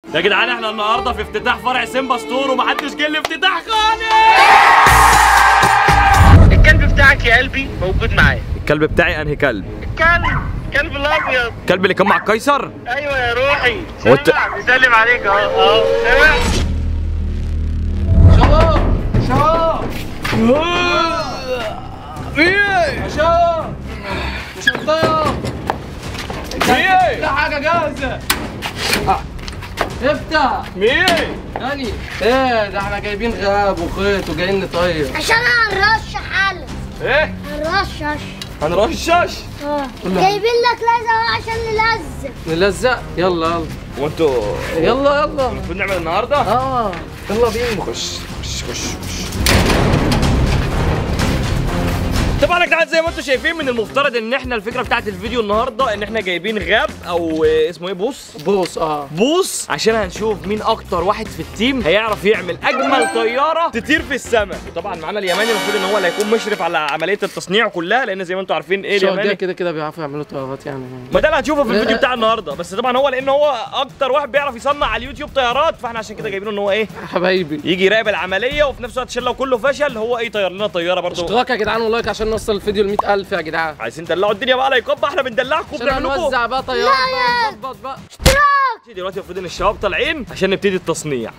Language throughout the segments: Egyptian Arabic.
يا جدعان احنا النهارده في افتتاح فرع سيمبا ستور ومحدش جه الافتتاح خالص الكلب بتاعك يا قلبي موجود معايا الكلب بتاعي انهي كلب الكلب الكلب الابيض الكلب اللي كان مع القيصر ايوه يا روحي هو انت- سامع بيسلم عليك اهو اهو سامع في حاجة جاهزة افتح مين يعني ايه ده احنا جايبين غاب وخيط وجايين نطير عشان هنرشح حالا ايه هنرشش هنرشش اه جايبين لك لازم عشان نلزق نلزق يلا يلا وانتوا يلا يلا المفروض نعمل النهارده اه يلا بينا خش خش خش خش طبعا يا جدعان زي ما انتم شايفين من المفترض ان احنا الفكره بتاعت الفيديو النهارده ان احنا جايبين غاب او آه، اسمه ايه بوس بوس اه بوس عشان هنشوف مين اكتر واحد في التيم هيعرف يعمل اجمل طياره تطير في السماء وطبعا معانا اليماني المفروض ان هو اللي هيكون مشرف على عمليه التصنيع كلها لان زي ما انتم عارفين ايه الشغل ده اليماني كده كده بيعرفوا يعملوا طيارات يعني ما ده اللي هنشوفه في الفيديو بتاع النهارده بس طبعا هو لان هو اكتر واحد بيعرف يصنع على اليوتيوب طيارات فاحنا عشان كده جايبينه ان هو ايه حبايبي يجي يراقب العمليه وفي نفس الوقت عشان لو كله فشل هو ايه يطير لنا طياره برضه اشتراك يا جدعان ولايك عشان نوصل الفيديو ل 100000 يا جدعان عايزين تدلعوا الدنيا بقى لا يكب احنا بندلعكم عشان بنعمل لكم هنوزع بقى طيارات بقى نظبط بقى دلوقتي المفروض ان الشباب طالعين عشان نبتدي التصنيع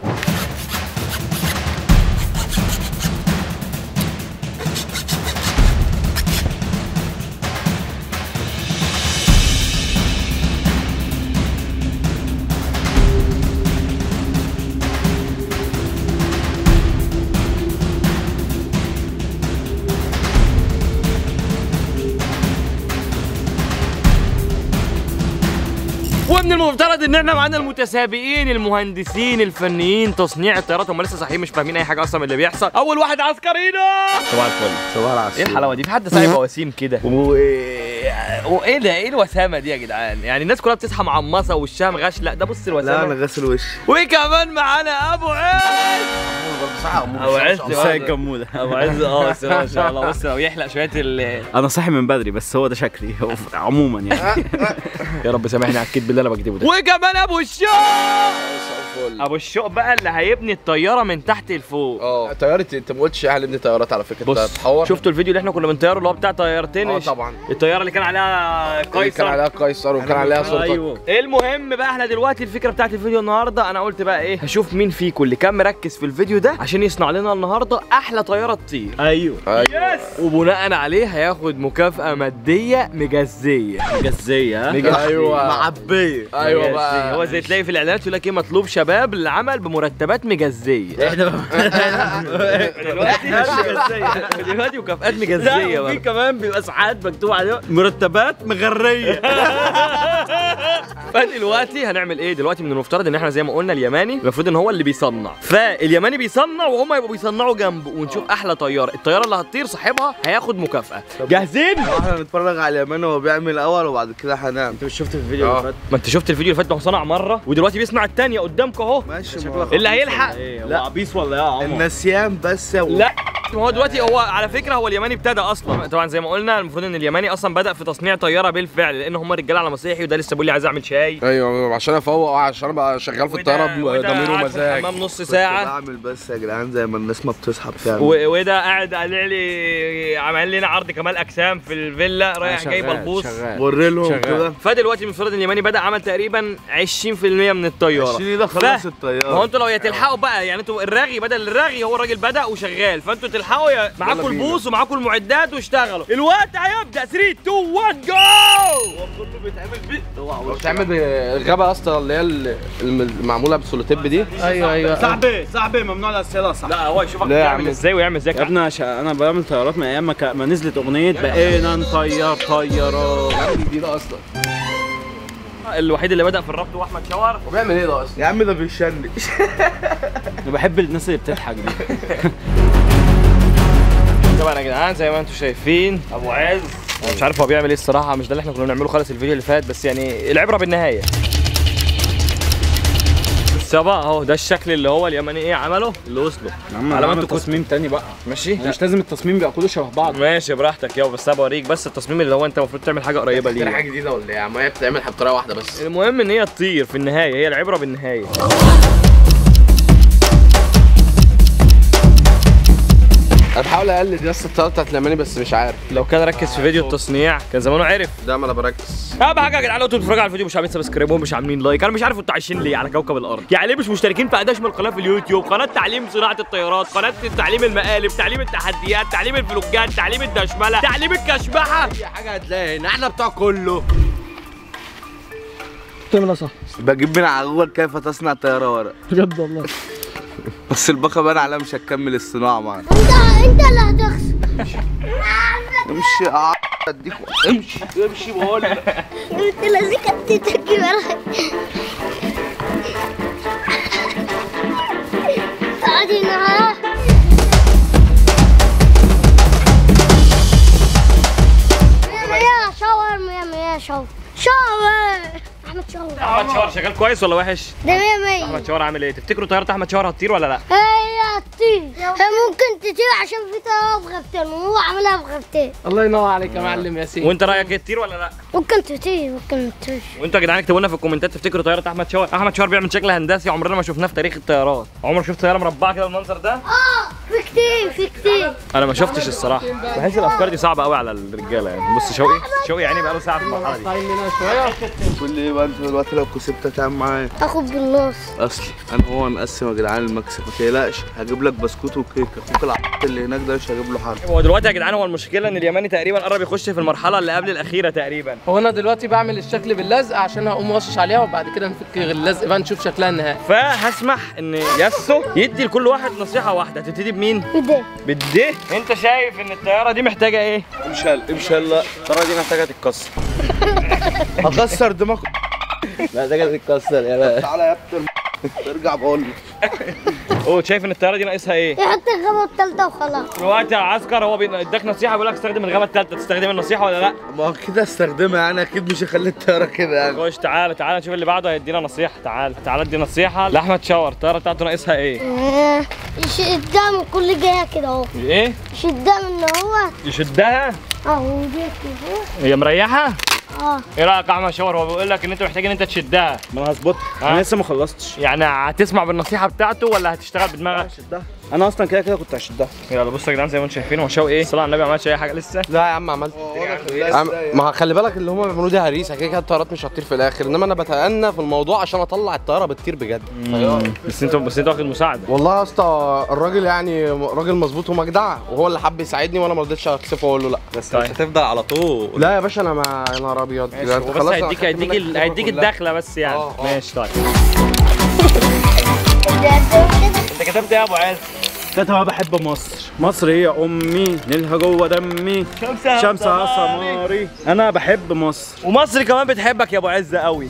ومن المفترض ان احنا معانا المتسابقين المهندسين الفنيين تصنيع الطيارات هم لسه صاحيين مش فاهمين اي حاجه اصلا من اللي بيحصل اول واحد عسكرينا صباح الفل صباح العسل ايه الحلاوه دي في حد صاحب وسيم كده و... وايه ده ايه الوسامه دي يا جدعان يعني الناس كلها بتصحى معمصه وشها مغش لا ده بص لا الوسامه انا غسل وشي وكمان معانا ابو عز ابو عز ازاي برضه. كمودة ابو عز اه بس ما شاء الله بص لو يحلق شويه ال... انا صاحي من بدري بس هو ده شكلي هو عموما يعني يا رب سامحني على الكذب اللي انا بكتبه ده وكمان ابو الشوق ابو الشوق بقى اللي هيبني الطياره من تحت لفوق اه طيارة انت ما قلتش اهل ابني طيارات على فكره بص انت هتحور شفتوا الفيديو اللي احنا كنا بنطيره اللي هو بتاع طيارتين اه إيش؟ طبعا الطياره اللي كان عليها كان قيصر عليها قيصر وكان عليها صورتك ايوه المهم بقى احنا دلوقتي الفكره بتاعت الفيديو النهارده انا قلت بقى ايه هشوف مين فيكم اللي كان مركز في الفيديو ده عشان يصنع لنا النهارده احلى طياره تطير ايوه ايوه يس وبناء عليه هياخد مكافاه ماديه مجزيه جزية مجزية. ايوه معبية ايوه مجزية. بقى هو زي تلاقي في الاعلانات يقول لك ايه مطلوب شباب للعمل بمرتبات مجزيه احنا دلوقتي دلوقتي مكافآت مجزيه لا وفي برضه. كمان بيبقى ساعات مكتوب عليه مرتبات مغرية فدلوقتي هنعمل ايه دلوقتي من المفترض ان احنا زي ما قلنا اليماني المفروض ان هو اللي بيصنع فاليماني بيصنع وهم يبقوا بيصنعوا جنبه ونشوف احلى طياره الطياره اللي هتطير صاحبها هياخد مكافاه جاهزين احنا نتفرج على اليمن وهو بيعمل الاول وبعد كده هنعمل انت مش شفت الفيديو اه. اللي فات ما انت شفت الفيديو اللي فات ما هو صنع مره ودلوقتي بيصنع الثانيه قدامك اهو ماشي اللي هيلحق لا عبيس ولا ايه يا عمر النسيان بس يا لا ما هو دلوقتي هو على فكره هو اليماني ابتدى اصلا طبعا زي ما قلنا المفروض ان اليماني اصلا بدا في تصنيع طياره بالفعل لان هم رجاله على مسيحي وده لسه بيقول لي عايز اعمل شاي ايوه عشان افوق عشان ابقى شغال في الطياره بضمير ومزاج حمام نص ساعه بعمل بس يا جدعان زي ما الناس ما بتصحى بتعمل و- وده قاعد قالع لي عمل لنا عرض كمال اجسام في الفيلا رايح جاي بلبوص وري لهم شغال. كده فدلوقتي المفترض ان اليماني بدا عمل تقريبا 20% من الطياره عشان ده ف- خلاص ما هو الطيارة انتوا لو يا تلحقوا بقى يعني انتوا الرغي بدل الرغي هو الراجل بدا وشغال فانتوا تلحقوا يا معاكم بينا. البوص ومعاكم المعدات واشتغلوا الوقت هيبدا 3 2 1 جو كله بيتعمل بيه بتعمل الغابه اصلا اللي هي ال- المعموله بالسولوتيب دي ايوه ايوه صاحبي صاحبي ممنوع الاسئله صح لا هو يشوفك لا يا بتعمل عم. ازاي ويعمل زيك يا ابني عشان انا بعمل طيارات من ايام ما, كا- ما نزلت اغنيه بقينا نطير طيارات دي ده اصلا الوحيد اللي بدا في الربط هو احمد شاور هو بيعمل ايه ده اصلا يا عم ده بيشنش انا بحب الناس اللي بتضحك دي طبعا يا جدعان زي ما انتم شايفين ابو عز انا مش عارف هو بيعمل ايه الصراحه مش ده اللي احنا كنا بنعمله خالص الفيديو اللي فات بس يعني العبره بالنهايه بص يابا اهو ده الشكل اللي هو اليمني ايه عمله اللي وصله يا عم على ما علامات انتوا كنتوا- تصميم تاني بقى ماشي مش لازم التصميم يبقى كله شبه بعض ماشي براحتك يابا بس انا بوريك بس التصميم اللي هو انت المفروض تعمل حاجه قريبه دي ليه حاجه جديده ولا ايه يا عم هي بتعمل بطريقه واحده بس المهم ان هي تطير في النهايه هي العبره بالنهايه انا بحاول اقلد يا اسطى الطريقه بتاعت اليماني بس مش عارف لو كان ركز في فيديو التصنيع كان زمانه عرف ده ما انا بركز اهم حاجه يا جدعان لو انتوا بتتفرجوا على الفيديو مش عاملين سبسكرايب ومش عاملين لايك انا مش عارف انتوا عايشين ليه على كوكب الارض يعني ليه مش مشتركين في اداش من القناه في اليوتيوب قناه تعليم صناعه الطيارات قناه تعليم المقالب تعليم التحديات تعليم الفلوجات تعليم الدشمله تعليم الكشبحه اي حاجه هتلاقي هنا احنا بتوع كله بتعملها صح بجيب من على جوجل كيف تصنع طياره ورق بجد والله بس الباقه بان عليها مش هتكمل الصناعه معانا انت انت اللي هتخسر امشي أع- اديك امشي امشي بقول لك. انت لازم تتكي وراك تعالي هنا مية مية شاور مية مية شاور شاور احمد شاور احمد شاور شغال كويس ولا وحش ده مية مية احمد شاور عامل ايه تفتكروا طياره احمد شاور هتطير ولا لا هي هتطير هي ممكن تطير عشان في طيارة بغفتين وهو عاملها بغفتين الله ينور عليك يا معلم ياسين وانت رايك ايه تطير ولا لا ممكن تطير ممكن ما تطيرش وانتوا يا جدعان اكتبوا لنا في الكومنتات تفتكروا طياره احمد شاور احمد شاور بيعمل شكل هندسي عمرنا ما شفناه في تاريخ الطيارات عمرك شفت طياره مربعه كده بالمنظر ده اه في كتير في كتير انا ما شفتش الصراحه بحس الافكار دي صعبه قوي على الرجاله يعني بص شوقي شوقي يعني بقى له ساعه في المرحله دي طايل منها شويه تقول لي ايه بقى انت دلوقتي لو كسبت هتعمل معايا اخد بالنص اصلي انا هو مقسم يا جدعان المكسب ما تقلقش هجيب لك بسكوت وكيكه اخوك العبط اللي هناك ده مش هجيب له حاجه هو دلوقتي يا جدعان هو المشكله ان اليماني تقريبا قرب يخش في المرحله اللي قبل الاخيره تقريبا هو انا دلوقتي بعمل الشكل باللزق عشان هقوم رشش عليها وبعد كده نفك اللزق بقى نشوف شكلها النهائي فهسمح ان ياسو يدي لكل واحد نصيحه واحده هتبتدي بمين بده بالده انت شايف ان الطياره دي محتاجه ايه امشي يلا امشي يلا الطياره دي محتاجه تتكسر هكسر دماغك محتاجه تتكسر يلا تعالى يا ابني ارجع بقول لك هو شايف ان الطياره دي ناقصها ايه يحط الغابة التالتة وخلاص دلوقتي يا عسكر هو بين- اداك نصيحه بيقول لك استخدم الغابه الثالثه تستخدم النصيحه ولا لا ما هو كده استخدمها يعني اكيد مش هخلي الطياره كده يعني خش تعالى تعالى نشوف اللي بعده هيدينا نصيحه تعالى تعالى ادي نصيحه لاحمد شاور الطياره بتاعته ناقصها ايه آه، يشد من كل جهة كده اهو ايه يشد من هو يشدها اهو دي كده هي مريحه اه ايه رايك يا احمد شاور هو بيقول لك ان انت محتاج ان انت تشدها ما انا هظبطها ها؟ انا لسه ما خلصتش يعني هتسمع بالنصيحه بتاعته ولا هتشتغل بدماغك انا اصلا كده كده كنت هشدها يلا بصوا يا جدعان زي ما انتم شايفين هو شوقي ايه صلاه على النبي ما عملش اي حاجه لسه لا يا عم عملت عم- ما خلي بالك اللي هم بيعملوه دي هريسه كده كده الطيارات مش هتطير في الاخر انما انا بتأنى في الموضوع عشان اطلع الطياره بتطير بجد بس انت بس انت واخد مساعده والله يا اسطى الراجل يعني راجل مظبوط ومجدع وهو اللي حب يساعدني وانا ما رضيتش اكسفه واقول له لا بس مش هتفضل على طول لا يا باشا انا ما يا نهار ابيض ده انت هو بس خلاص هيديك أخدت هيديك منك ال- الخبرة هيديك كلها. الدخله بس يعني آه، آه. ماشي طيب كده انت كتبت ايه يا ابو عز كانت انا بحب مصر مصر هي امي نيلها جوه دمي شمسها شمسها سماري انا بحب مصر ومصر كمان بتحبك يا ابو عز قوي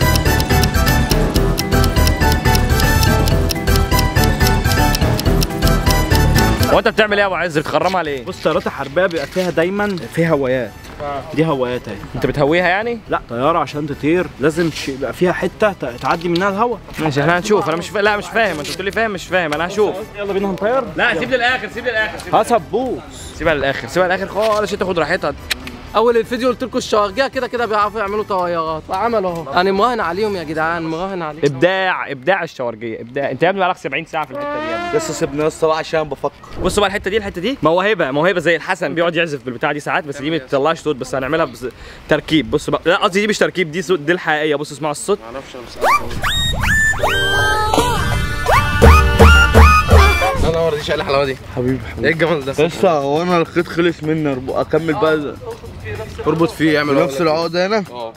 هو انت بتعمل ايه يا ابو عز بتخرمها ليه بص الطيارات الحربيه بيبقى فيها دايما في هوايات دي هوايات اهي انت بتهويها يعني لا طياره عشان تطير لازم ش- يبقى فيها حته ت- تعدي منها الهواء ماشي احنا هنشوف انا مش فا... لا مش فاهم انت بتقول لي فاهم مش فاهم انا هشوف يلا بينا هنطير لا سيب للاخر سيب للاخر سيب هسب بوس سيبها للاخر سيبها للاخر خالص عشان تاخد راحتها اول الفيديو قلت لكم الشواجيه كده كده بيعرفوا يعملوا طيارات وعملوا اهو انا مراهن عليهم يا جدعان مراهن عليهم ابداع ابداع الشورجيه ابداع انت يا ابني بقالك 70 ساعه في الحته دي يا ابني لسه سيبني يا اسطى بقى عشان بفكر بصوا بقى الحته دي الحته دي موهبه موهبه زي الحسن بيقعد يعزف بالبتاع دي ساعات بس دي ما بتطلعش صوت بس هنعملها بس تركيب بصوا بقى لا قصدي دي مش تركيب دي صوت دي الحقيقيه بصوا اسمعوا الصوت انا ما رضيتش اقل الحلاوه دي حبيبي ايه الجمال ده لسه هو انا الخيط خلص مني أرب- اكمل بقى اربط فيه اعمل بنفس العقده هنا اه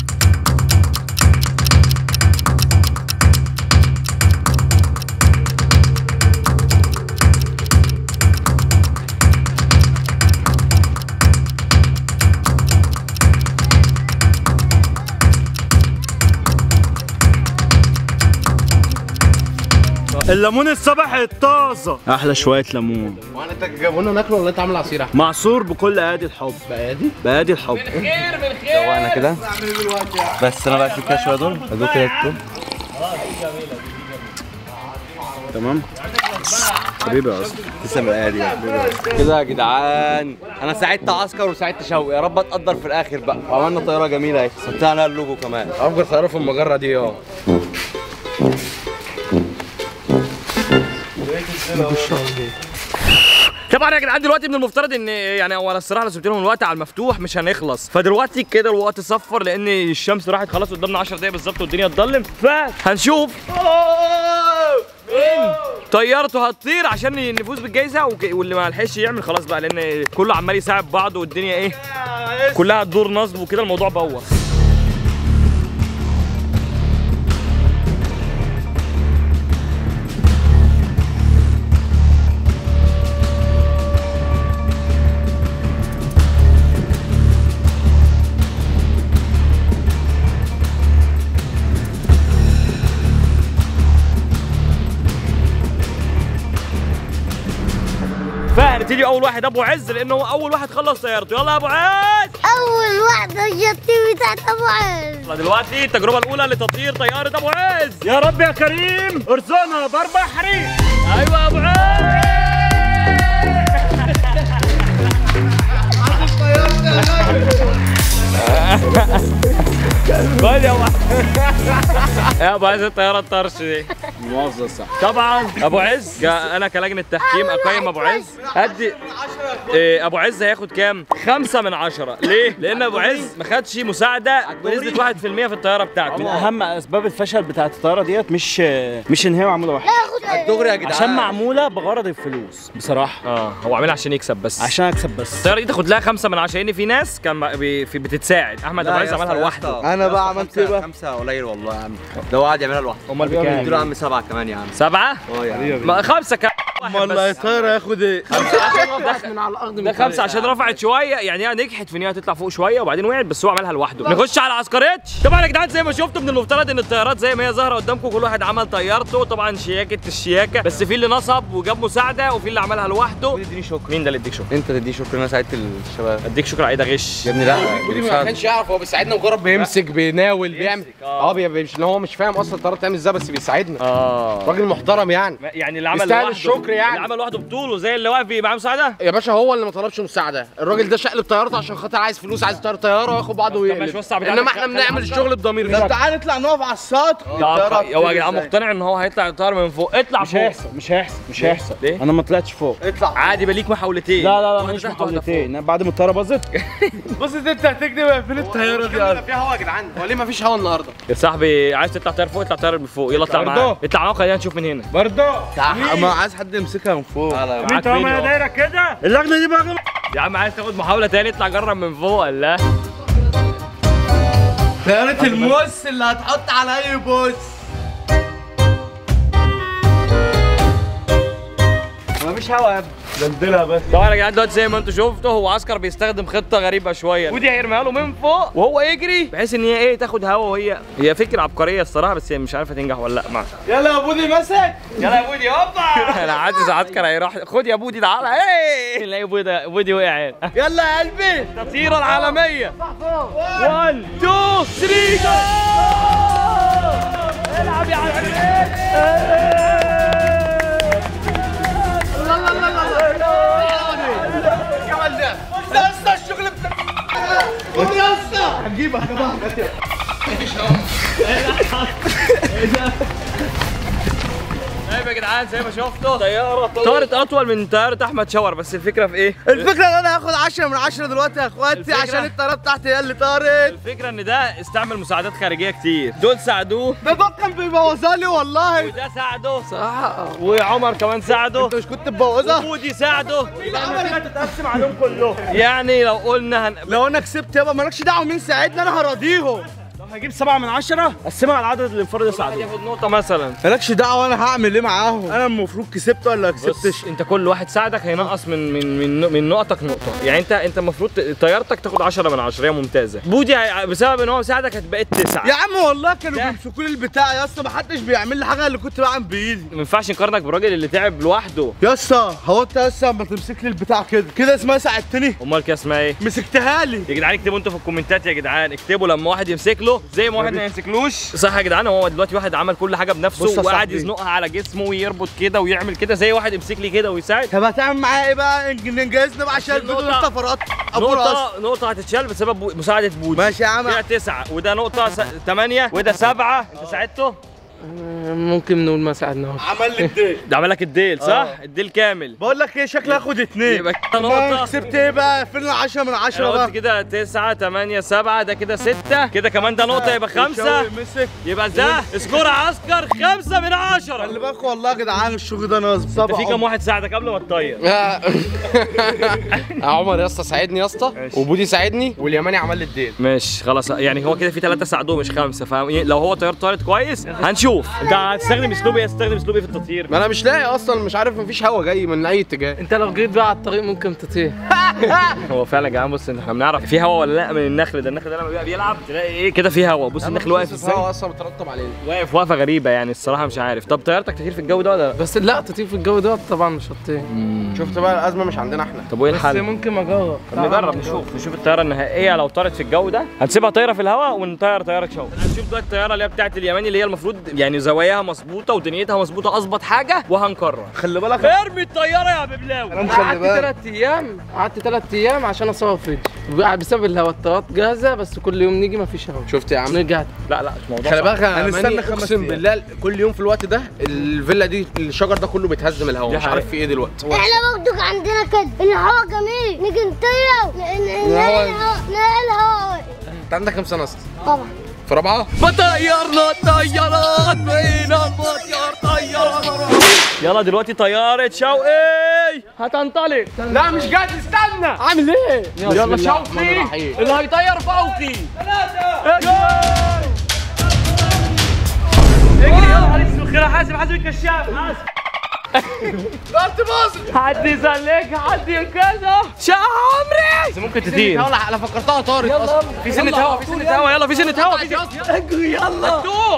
الليمون الصبح الطازه احلى شويه ليمون وانا انت جابوا لنا ناكله ولا انت عامل عصير احمد معصور بكل ايادي الحب بقادي بايادي الحب وانا كده بس انا بقى في كده شويه دول ادول كده دول تمام حبيبي يا اسطى تسلم الايادي كده يا جدعان انا ساعدت عسكر وساعدت شوقي يا رب اتقدر في الاخر بقى وعملنا طياره جميله اهي حطينا عليها اللوجو كمان افجر طياره في المجره دي اه طبعا يا جدعان دلوقتي من المفترض ان يعني هو انا الصراحه لو سبت لهم الوقت على المفتوح مش هنخلص فدلوقتي كده الوقت صفر لان الشمس راحت خلاص قدامنا 10 دقايق بالظبط والدنيا تضلم فهنشوف مين طيارته هتطير عشان نفوز بالجائزه وك- واللي ما لحقش يعمل خلاص بقى لان كله عمال يساعد بعض والدنيا ايه كلها تدور نصب وكده الموضوع بوخ فهنبتدي اول واحد ابو عز لانه هو اول واحد خلص طيارته يلا يا ابو عز اول واحده الجتي بتاعت ابو عز يلا دلوقتي التجربه الاولى لتطهير طياره ابو عز يا رب يا كريم ارزقنا باربع حريق ايوه يا ابو عز خد يا ابو عز يا ابو عز الطياره الطرش دي المؤاخذه صح طبعا ابو عز جا- انا كلجنه تحكيم اقيم ابو عز ادي إيه ابو عز هياخد كام؟ خمسة من عشرة ليه؟ لان ابو عز ما خدش مساعده بنسبه 1% في الطياره من بتاعته اهم اسباب الفشل بتاعت الطياره ديت مش مش ان هي معموله واحده دغري يا جدعان عشان معموله بغرض الفلوس بصراحه اه هو عاملها عشان يكسب بس عشان اكسب بس الطياره دي تاخد لها خمسة من عشرة لان في ناس كان بي- في بتتساعد احمد ابو عز عملها لوحده انا بقى عملت ايه بقى خمسه قليل والله يا عم ده هو قاعد يعملها لوحده امال اديله يا بكام؟ عم سبعه كمان يا عم سبعة؟ اه يا عم ما خمسة كام؟ امال الطياره هياخد ايه من على الارض ده خمسة عشان رفعت شوية يعني هي نجحت في ان هي تطلع فوق شوية وبعدين وقعت بس هو عملها لوحده نخش على عسكريتش طبعا يا جدعان زي ما شفتوا من المفترض ان الطيارات زي ما هي ظاهرة قدامكم كل واحد عمل طيارته طبعا شياكة الشياكة بس في اللي نصب وجاب مساعدة وفي اللي عملها لوحده اديني شكر مين ده اللي اديك شكر؟ انت تدي شكر انا ساعدت الشباب اديك شكر على ايه ده غش يا ابني لا بودي ما كانش يعرف هو بيساعدنا مجرد بيمسك بيناول بيعمل اه بي- بي- مش ان هو مش فاهم اصلا الطياره بتعمل ازاي بس بيساعدنا اه راجل محترم يعني يعني اللي عمل يستاهل لوحده الشكر يعني. اللي عمل لوحده بطوله زي اللي واقف معاه مساعدة يا باشا هو اللي ما طلبش مساعده الراجل ده شقلب طيارته عشان خاطر عايز فلوس عايز يطير طياره وياخد بعضه ماشي، ويقلب وسع بتاعتك. انما احنا خلي بنعمل عندك. الشغل بضمير طب كده تعال نطلع نقف على السطح طب هو يا جدعان مقتنع ان هو هيطلع الطياره من فوق اطلع مش فوق هيحصل مش هيحصل مش هيحصل ليه؟ انا ما طلعتش فوق عادي بقى ليك محاولتين لا لا لا واحدة مش تحت واحدة محاولتين بعد ما الطياره باظت بص انت هتكذب فين الطياره دي اصلا فيها هوا يا جدعان هو ليه ما فيش هوا النهارده يا صاحبي عايز تطلع طياره فوق اطلع طياره من فوق يلا اطلع معايا برضه. اطلع معايا خلينا نشوف من هنا برضه ما عايز حد يمسكها من فوق معاك فين يا دايره كده اللجنه دي بقى يا عم عايز تاخد محاوله تاني اطلع جرب من فوق ولا طياره الموس اللي هتحط على اي بوس مفيش هوا يا ابني دندلها بس طبعا يا جدعان دلوقتي زي ما انتم شفتوا هو عسكر بيستخدم خطه غريبه شويه ودي هيرميها له من فوق وهو يجري بحيث ان هي ايه تاخد هوا وهي هي فكره عبقريه الصراحه بس هي مش عارفه تنجح ولا لا مع يلا يا بودي مسك يلا يا بودي هوبا انا عاجز عسكر هيروح خد يا بودي تعالى ايه نلاقي بودي بودي وقع يلا يا قلبي التطهيره العالميه 1 2 3 جو العب يا عسكر يا اسطى الشغل بتاع قوم يا اسطى هنجيبها يا جماعه طيب يا جدعان زي ما شفتوا طياره طارت اطول من طياره احمد شاور بس الفكره في ايه الفكره ان انا هاخد 10 من 10 دلوقتي يا اخواتي الفكرة- عشان الطياره بتاعتي هي اللي طارت الفكره ان ده استعمل مساعدات خارجيه كتير دول ساعدوه ده ده كان بيبوظها لي والله وده ساعده صراحه وعمر كمان ساعده انت مش كنت مبوظها وودي ساعده تتقسم عليهم كلهم يعني لو قلنا هن... لو انا كسبت يابا مالكش دعوه مين ساعدني انا هراضيهم لو هجيب سبعة من عشرة قسمها على العدد اللي انفرد يساعده ياخد نقطه مثلا مالكش دعوه انا هعمل ايه معاهم انا المفروض كسبت ولا كسبتش بص انت كل واحد ساعدك هينقص من من من من نقطك نقطه يعني انت انت المفروض ت- طيارتك تاخد 10 من 10 هي ممتازه بودي هي... بسبب ان هو ساعدك هتبقى 9 يا عم والله كانوا ده. بيمسكوا لي البتاع يا اسطى محدش بيعمل لي حاجه اللي كنت بعمل بايدي ما ينفعش نقارنك بالراجل اللي تعب لوحده يا اسطى هو انت يا اسطى لما تمسك لي البتاع كده كده اسمها ساعدتني امال كده اسمها ايه مسكتها لي يا جدعان اكتبوا انتوا في الكومنتات يا جدعان اكتبوا لما واحد يمسك له ايده زي ما واحد ما يمسكلوش صح يا جدعان هو دلوقتي واحد عمل كل حاجه بص بنفسه يا وقاعد صاحبي. يزنقها على جسمه ويربط كده ويعمل كده زي واحد يمسك لي كده ويساعد طب هتعمل معايا ايه بقى إن- ننجزنا بقى عشان الفيديو نقطة. لسه فرقت ابو راس نقطة نقطة هتتشال بسبب بو- مساعدة بودي ماشي يا عم كده تسعة وده نقطة س... ثمانية وده سبعة انت ساعدته؟ ممكن نقول ما ساعدناهوش عمل لي الديل ده عمل لك الديل صح؟ آه. الديل كامل بقول لك ايه شكلي هاخد اتنين يبقى كده ما نقطة كسبت ايه بقى فين 10 من 10 انا بقى قلت كده تسعة تمانية سبعة ده كده ستة كده كمان ده نقطة يبقى خمسة الشوي مسك يبقى ده سكور عسكر خمسة من عشرة خلي بالك والله يا جدعان الشغل ده نصب انت في كام واحد ساعدك قبل ما تطير؟ يا عمر يا اسطى ساعدني يا اسطى ماشي. وبودي ساعدني واليماني عمل لي الديل ماشي خلاص يعني هو كده في ثلاثة ساعدوه مش خمسة فاهم لو هو طيار طارت كويس هنشوف انت هتستخدم اسلوب ايه هتستخدم اسلوب ايه في التطهير؟ ما انا مش لاقي اصلا مش عارف مفيش هوا جاي من اي اتجاه انت لو جريت بقى على الطريق ممكن تطير هو فعلا يا جدعان بص احنا بنعرف في هوا ولا لا من النخل ده النخل ده لما بيبقى بيلعب تلاقي ايه كده في هوا بص النخل واقف ازاي الهوا اصلا مترتب علينا واقف وقفه غريبه يعني الصراحه مش عارف طب طيارتك تطير في الجو ده ولا لا بس لا تطير في الجو ده طبعا مش هتطير شفت بقى الازمه مش عندنا احنا طب وايه بس الحل ممكن اجرب طب نجرب نشوف نشوف الطياره النهائيه لو طارت في الجو ده هنسيبها طايره في الهواء ونطير طياره شو هنشوف دلوقتي الطياره اللي هي بتاعت اليماني اللي هي المفروض يعني زواياها مظبوطه ودنيتها مظبوطه اظبط حاجه وهنكرر خلي بالك ارمي الطياره يا ببلاوي قعدت ثلاث ايام قعدت ثلاث ايام عشان اصور فيديو بقى بسبب الهوا الطيارات جاهزه بس كل يوم نيجي مفيش هوا شفت يا عم نرجع لا لا مش موضوع خلي صعب. بالك يا هنستنى ماني خمس اقسم أيام. بالله كل يوم في الوقت ده الفيلا دي الشجر ده كله بيتهز من الهواء دي مش عارف حقيقة. في ايه دلوقتي احنا برضك عندنا كده الهوا جميل نيجي نطير ن- ن- نلاقي الهوا نلاقي الهوا واقف. انت عندك كام سنه اصلا طبعا في رابعه بطيرنا الطيارات بينا بطير طيارات يلا دلوقتي طيارة شوقي هتنطلق لا مش جاهز استنى عامل ايه؟ يلا شوقي الرحيم. اللي هيطير فوقي ثلاثة اجري يلا عليك الخير حاسب حاسب الكشاف حاسب حد يسلك حد ينقذه شا عمري بس ممكن تطير انا فكرتها طارت اصلا في سنة هوا في سنة هوا يلا في سنة هوا في سنة اجري يلا هتروح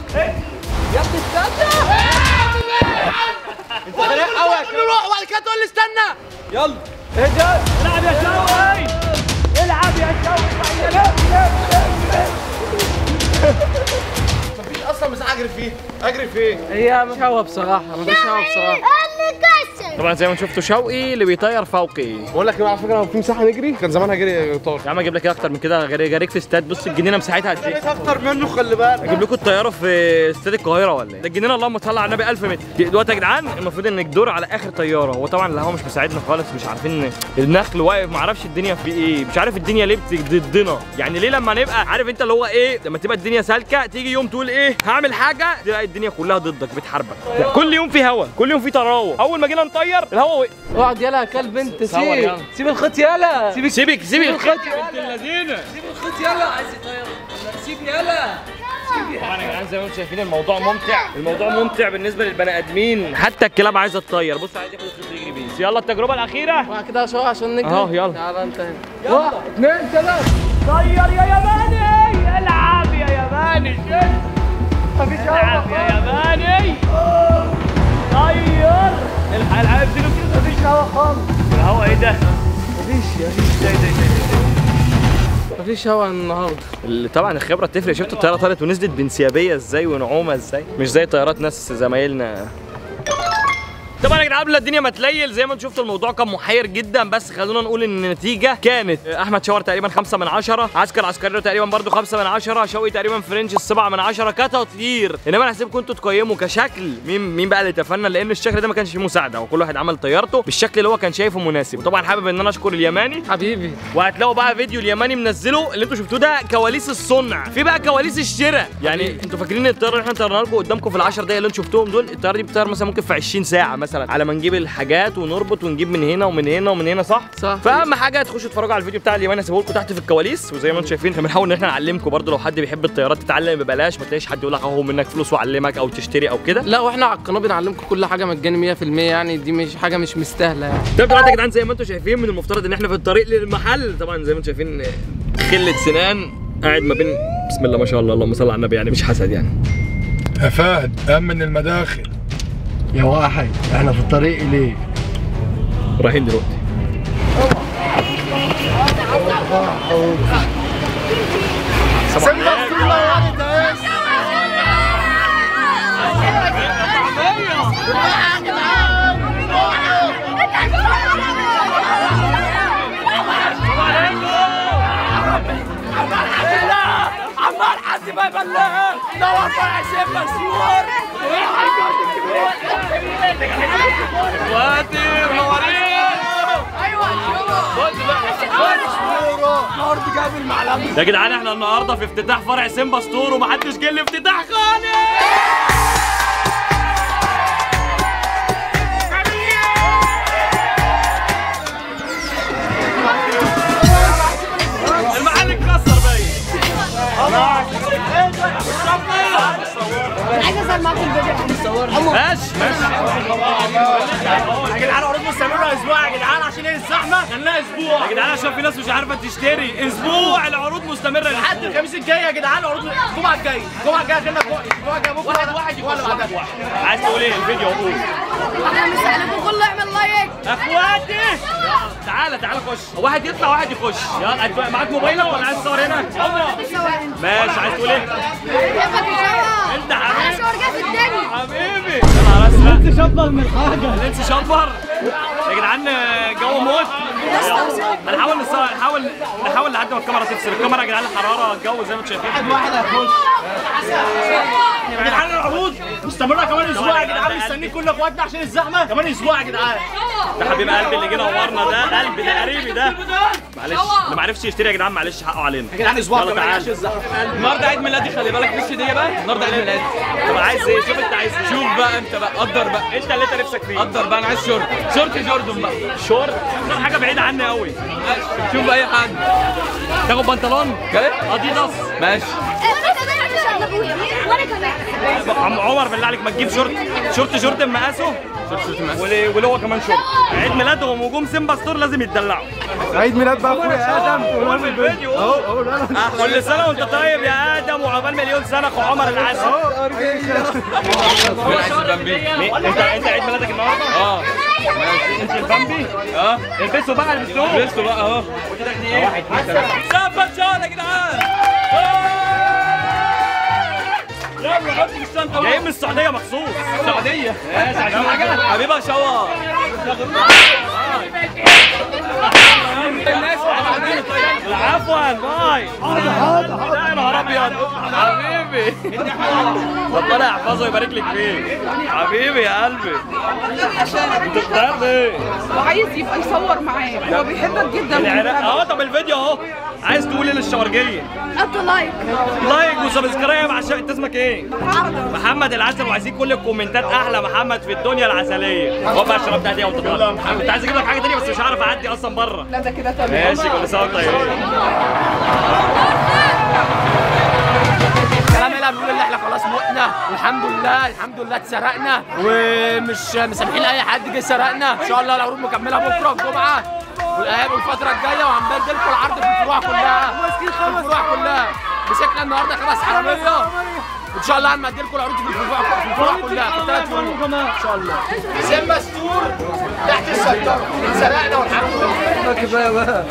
نروح وبعد كده تقول لي استنى العب يا شوقي العب يا شوقي مفيش اصلا مساحه اجري فيه اجري فين هي مش هوا بصراحه مفيش هوا بصراحه اللي كسر طبعا زي ما شفتوا شوقي اللي بيطير فوقي بقول لك ايه على فكره لو في مساحه نجري كان زمانها جري طار يا عم اجيب لك ايه اكتر من كده غير جاريك في استاد بص الجنينه مساحتها قد ايه اكتر منه خلي بالك اجيب لكم الطياره في استاد القاهره ولا ايه ده الجنينه اللهم صل على النبي 1000 متر دلوقتي يا جدعان المفروض انك دور على اخر طياره هو طبعا الهوا مش مساعدنا خالص مش عارفين النخل واقف ما اعرفش الدنيا في ايه مش عارف الدنيا ليه بت- ضدنا يعني ليه لما نبقى عارف انت اللي هو ايه لما تبقى الدنيا سالكه تيجي يوم تقول ايه هعمل حاجه تلاقي الدنيا كلها ضدك بتحاربك كل يوم في هوا كل يوم في تراوح اول ما جينا نطير الهوا وقف اقعد يلا يا كلب انت صور سيب يلا. سيب الخيط يلا سيب سيبك سيبك الخيط بنت يلا اللذينه سيب الخيط يلا عايز يطير سيبني يلا طبعا يا جدعان زي ما انتم شايفين الموضوع ممتع الموضوع ممتع بالنسبه للبني ادمين حتى الكلاب عايزه تطير بص عايز ياخد الخيط يجري بيه يلا التجربه الاخيره وبعد كده شويه عشان نجري اهو، يلا. تعالى انت هنا واحد اثنين ثلاثة طير يا ياباني العب يا ياباني مفيش العب يا ياباني طير الحق العب دي كده مفيش هوا خالص الهوا ايه ده مفيش هوا النهارده اللي طبعا الخبره بتفرق شفت الطياره طارت ونزلت بانسيابيه ازاي ونعومه ازاي مش زي طيارات ناس زمايلنا طبعا يا جدعان قبل الدنيا ما تليل زي ما انتم شفتوا الموضوع كان محير جدا بس خلونا نقول ان النتيجه كانت احمد شاور تقريبا 5 من 10 عسكر عسكري تقريبا برضو 5 من 10 شوقي تقريبا فرنش 7 من 10 كتطهير انما انا هسيبكم انتوا تقيموا كشكل مين مين بقى اللي تفنن لان الشكل ده ما كانش فيه مساعده وكل واحد عمل طيارته بالشكل اللي هو كان شايفه مناسب وطبعا حابب ان انا اشكر اليماني حبيبي وهتلاقوا بقى فيديو اليماني منزله اللي انتوا شفتوه ده كواليس الصنع في بقى كواليس الشراء يعني انتوا فاكرين الطياره اللي احنا طيرنا لكم قدامكم في ال10 دقايق اللي انتوا شفتوهم دول الطياره دي بتطير مثلا ممكن في 20 ساعه مثلا على ما نجيب الحاجات ونربط ونجيب من هنا ومن هنا ومن هنا صح صح. فاهم حاجه تخشوا تتفرجوا على الفيديو بتاع اليماني هسيبه لكم تحت في الكواليس وزي ما انتم شايفين احنا بنحاول ان احنا نعلمكم برضو لو حد بيحب الطيارات تتعلم ببلاش ما تلاقيش حد يقول لك اهو منك فلوس واعلمك او تشتري او كده لا واحنا على القناه بنعلمكم كل حاجه مجاني 100% يعني دي مش حاجه مش مستاهله يعني طب دلوقتي يا جدعان زي ما انتم شايفين من المفترض ان احنا في الطريق للمحل طبعا زي ما انتم شايفين خله سنان قاعد ما بين بسم الله ما شاء الله اللهم صل على النبي يعني مش حسد يعني يا فهد أمن المداخل يا واحد احنا في الطريق ليه رايحين دلوقتي سيمبا عمال حد ما يبلغ دور فرع سيف مسيور وادي منورين يا جدعان احنا النهارده في افتتاح فرع سيمبا ستور ومحدش جه الافتتاح خالص المحل اتكسر باين عايزه اصور معاكم الفيديو ماشي ماشي يا جدعان عروض مستمرة اسبوع يا جدعان عشان ايه الزحمة خليها اسبوع يا جدعان عشان في ناس مش عارفة تشتري اسبوع العروض مستمرة لحد الخميس الجاي يا جدعان عروض الجمعة الجاية الجمعة الجاية خلينا الجمعة الجاية بكرة واحد واحد ولا بعدها عايز تقول ايه الفيديو قول احنا مستنيكم كله يعمل لايك اخواتي تعالى تعالى خش واحد يطلع واحد يخش يلا أنت معاك موبايلك ولا عايز تصور هنا؟ ماشي عايز تقول ايه؟ بحبك يا شباب انت حبيبي شو رجعت الدنيا حبيبي يا نهار ازرق لينس شبر من حاجه لينس شبر يا جدعان جو موت هنحاول نصور نحاول نحاول لحد ما الكاميرا تفصل الكاميرا يا جدعان الحراره الجو زي ما انتم شايفين واحد هيخش يا جدعان العروض مستمره كمان اسبوع يا جدعان مستنيين كل اخواتنا عشان الزحمه كمان اسبوع يا جدعان ده حبيب قلبي اللي جه نورنا ده قلبي ده قريبي ده معلش اللي ما عرفش يشتري يا جدعان معلش حقه علينا يا جدعان اسبوع كمان عشان الزحمه النهارده عيد ميلادي خلي بالك مش هديه بقى النهارده عيد ميلادي طب عايز ايه شوف انت عايز ايه شوف بقى انت بقى قدر بقى انت اللي انت نفسك فيه قدر بقى انا عايز شورت شورت جوردن بقى شورت حاجه بعيده عني قوي شوف اي حد تاخد بنطلون كده اديداس ماشي وانا كمان عشان ابويا وانا كمان عم عمر بالله عليك ما تجيب شورت شورت جوردن مقاسه ولي- ولي هو كمان شورت عيد ميلادهم وجوم سيمبا ستور لازم يتدلعوا عيد ميلاد بقى اخويا ادم قول في الفيديو قول. كل سنه وانت طيب يا ادم وعقبال مليون سنه اخو عمر العسل من عايز بامبي مين- انت انت عيد ميلادك النهارده؟ اه انت البامبي؟ اه البسوا بقى البسوه لبسته بقى اهو سافر شهر يا جدعان يلا حط في الشنطه جايين من السعوديه مخصوص السعوديه ماشي عشان حاجه حبيبي يا شوار الناس عفوا باي لا يا نهار ابيض حبيبي ربنا يحفظه ويبارك لك فيه حبيبي يا قلبي انت بتعمل ايه؟ وعايز يبقى يصور معاه هو بيحبك جدا العراق اهو طب الفيديو اهو عايز تقول ايه للشوارجيه حطوا لايك لايك وسبسكرايب عشان انت اسمك ايه؟ محمد محمد العسل وعايزين كل الكومنتات احلى محمد في الدنيا العسليه هو بقى الشراب ده هديه وانت طالع كنت عايز اجيب لك حاجه تانيه بس مش عارف اعدي اصلا بره لا ده كده تمام ماشي كل سنه وانت طيب الكلام اللي بنقول اللي احنا خلاص متنا والحمد لله الحمد لله اتسرقنا ومش مسامحين اي حد جه سرقنا ان شاء الله العروض مكمله بكره الجمعه والايام والفتره الجايه وهنبدل لكم العرض في الفروع كلها في الفروع كلها مسكنا النهارده خمس حراميه وان شاء الله هنمد لكم العروض في الفروع في الفروع كلها في الثلاث فروع ان شاء الله سيمبا ستور تحت السيطره اتسرقنا والحمد لله كفايه بقى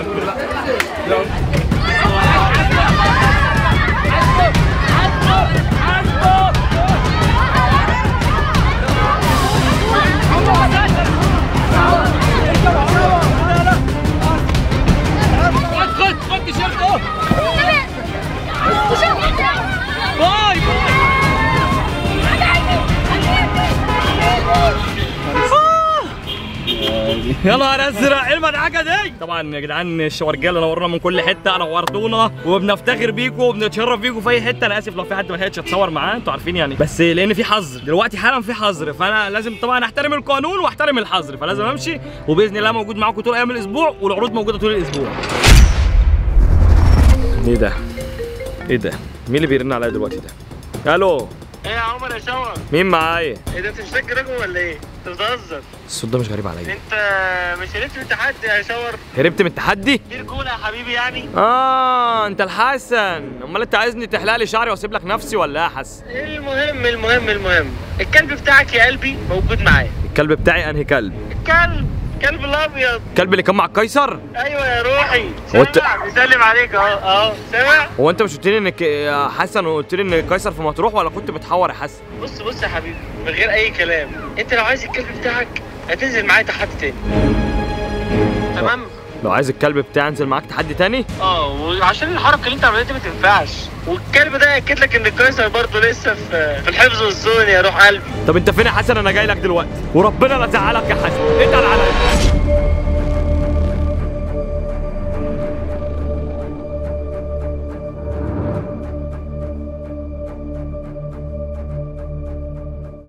خد خد تيشيرت اهو باي يا نهار ازرق ايه المدعكه دي طبعا يا جدعان الشوارجيه نورنا من كل حته نورتونا وبنفتخر بيكم وبنتشرف بيكم في اي حته انا اسف لو في حد ما لحقش يتصور معاه انتوا عارفين يعني بس لان في حظر دلوقتي حالا في حظر فانا لازم طبعا احترم القانون واحترم الحظر فلازم امشي وباذن الله موجود معاكم طول ايام الاسبوع والعروض موجوده طول الاسبوع ايه ده ايه ده مين اللي بيرن عليا دلوقتي ده الو ايه يا عمر يا شوار مين معايا ايه ده انت مش فاكر رقم ولا ايه؟ انت بتهزر الصوت ده مش غريب عليا انت مش هربت من التحدي يا شوار هربت من التحدي دي رجوله يا حبيبي يعني اه انت الحسن امال انت عايزني تحلق لي شعري واسيب لك نفسي ولا ايه يا حسن المهم المهم المهم الكلب بتاعك يا قلبي موجود معايا الكلب بتاعي انهي كلب الكلب الكلب الابيض الكلب اللي كان مع القيصر ايوه يا روحي هو أنت- سامع بيسلم عليك اهو اهو سامع هو انت مش قلت لي انك يا حسن قلت لي ان القيصر في مطروح ولا كنت بتحور يا حسن بص بص يا حبيبي من غير اي كلام انت لو عايز الكلب بتاعك هتنزل معايا تحدي تاني تمام لو عايز الكلب بتاعي انزل معاك تحدي تاني اه وعشان الحركه اللي انت عملتها دي ما تنفعش والكلب ده ياكد لك ان القيصر برضه لسه في في الحفظ والصون يا روح قلبي طب انت فين يا حسن انا جاي لك دلوقتي وربنا لا زعلك يا حسن انت